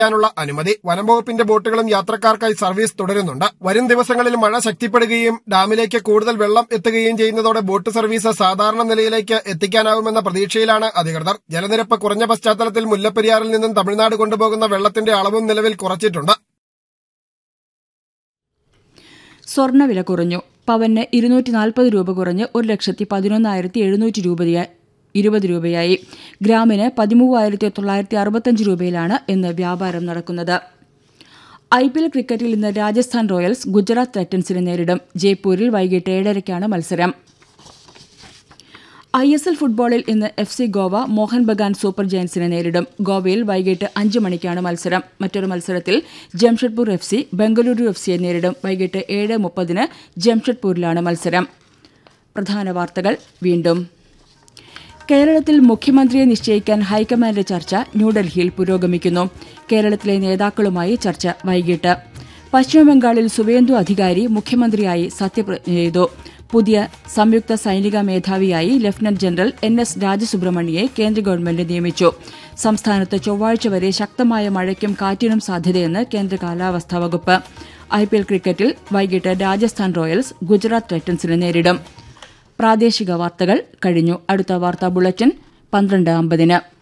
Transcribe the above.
ാനുള്ള അനുമതി വനം വകുപ്പിന്റെ ബോട്ടുകളും യാത്രക്കാർക്കായി സർവീസ് തുടരുന്നുണ്ട് വരും ദിവസങ്ങളിൽ മഴ ശക്തിപ്പെടുകയും ഡാമിലേക്ക് കൂടുതൽ വെള്ളം എത്തുകയും ചെയ്യുന്നതോടെ ബോട്ട് സർവീസ് സാധാരണ നിലയിലേക്ക് എത്തിക്കാനാവുമെന്ന പ്രതീക്ഷയിലാണ് അധികൃതർ ജലനിരപ്പ് കുറഞ്ഞ പശ്ചാത്തലത്തിൽ മുല്ലപ്പെരിയാറിൽ നിന്നും തമിഴ്നാട് കൊണ്ടുപോകുന്ന വെള്ളത്തിന്റെ അളവും നിലവിൽ കുറച്ചിട്ടുണ്ട് സ്വർണ്ണവില കുറഞ്ഞു പവന് ഇരുന്നൂറ്റി നാൽപ്പത് രൂപ കുറഞ്ഞ് ഒരു ലക്ഷത്തി പതിനൊന്നായിരത്തി എഴുന്നൂറ്റി രൂപയായി ഇരുപത് രൂപയായി ഗ്രാമിന് പതിമൂവായിരത്തി തൊള്ളായിരത്തി അറുപത്തഞ്ച് രൂപയിലാണ് ഇന്ന് വ്യാപാരം നടക്കുന്നത് ഐ പി എൽ ക്രിക്കറ്റിൽ ഇന്ന് രാജസ്ഥാൻ റോയൽസ് ഗുജറാത്ത് ടൈറ്റൻസിനെ നേരിടും ജയ്പൂരിൽ വൈകിട്ട് ഏഴരയ്ക്കാണ് മത്സരം ഐ എസ് എൽ ഫുട്ബോളിൽ ഇന്ന് F C Goa Mohun Bagan super ജയൻസിനെ നേരിടും ഗോവയിൽ വൈകിട്ട് അഞ്ച് മണിക്കാണ് മത്സരം മറ്റൊരു മത്സരത്തിൽ Jamshedpur F C Bengaluru F സിയെ നേരിടും വൈകിട്ട് ഏഴ് മുപ്പതിന് ജംഷഡ്പൂരിലാണ് മത്സരം പ്രധാന വാർത്തകൾ വീണ്ടും കേരളത്തിൽ മുഖ്യമന്ത്രിയെ നിശ്ചയിക്കാൻ ഹൈക്കമാൻഡ് ചർച്ച ന്യൂഡൽഹിയിൽ പുരോഗമിക്കുന്നു കേരളത്തിലെ നേതാക്കളുമായി ചർച്ച വൈകിട്ട് പശ്ചിമബംഗാളിൽ സുവേന്ദു അധികാരി മുഖ്യമന്ത്രിയായി സത്യപ്രതിജ്ഞ ചെയ്തു പുതിയ സംയുക്ത സൈനിക മേധാവിയായി ലഫ്റ്റനന്റ് ജനറൽ എൻ എസ് രാജസുബ്രഹ്മണ്യെ കേന്ദ്ര ഗവൺമെന്റ് നിയമിച്ചു സംസ്ഥാനത്ത് ചൊവ്വാഴ്ച വരെ ശക്തമായ മഴയ്ക്കും കാറ്റിനും സാധ്യതയെന്ന് കേന്ദ്ര കാലാവസ്ഥാ വകുപ്പ് ഐപിഎൽ ക്രിക്കറ്റിൽ വൈകിട്ട് രാജസ്ഥാൻ റോയൽസ് ഗുജറാത്ത് ടൈറ്റൻസിനെ നേരിടും പ്രാദേശിക വാർത്തകൾ കഴിഞ്ഞു അടുത്ത വാർത്താ ബുള്ളറ്റിൻ പന്ത്രണ്ട് അമ്പതിന്